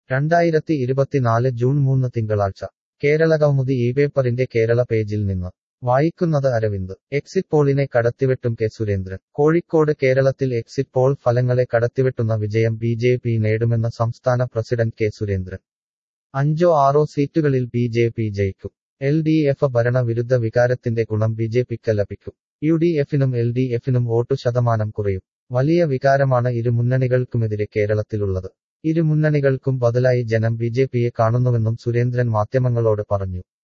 രണ്ടായിരത്തി ഇരുപത്തിനാല് ജൂൺ മൂന്ന് തിങ്കളാഴ്ച കേരള കൗമുദി ഈ പേപ്പറിന്റെ കേരള പേജിൽ നിന്ന് വായിക്കുന്നത് അരവിന്ദ് എക്സിറ്റ് പോളിനെ കടത്തിവെട്ടും കെ സുരേന്ദ്രൻ കോഴിക്കോട് കേരളത്തിൽ എക്സിറ്റ് പോൾ ഫലങ്ങളെ കടത്തിവെട്ടുന്ന വിജയം ബി ജെ പി നേടുമെന്ന് സംസ്ഥാന പ്രസിഡന്റ് കെ സുരേന്ദ്രൻ അഞ്ചോ ആറോ സീറ്റുകളിൽ ബി ജെ പി ജയിക്കും എൽ ഡി എഫ് ഭരണവിരുദ്ധ വികാരത്തിന്റെ ഗുണം ബി ജെ പിക്ക് ലഭിക്കും യു ഡി എഫിനും എൽ ഡി എഫിനും വോട്ടു ശതമാനം കുറയും വലിയ വികാരമാണ് ഇരു മുന്നണികൾക്കുമെതിരെ കേരളത്തിലുള്ളത് ഇരു മുന്നണികൾക്കും ബദലായി ജനം ബി ജെ പിയെ കാണുന്നുവെന്നും സുരേന്ദ്രൻ മാധ്യമങ്ങളോട് പറഞ്ഞു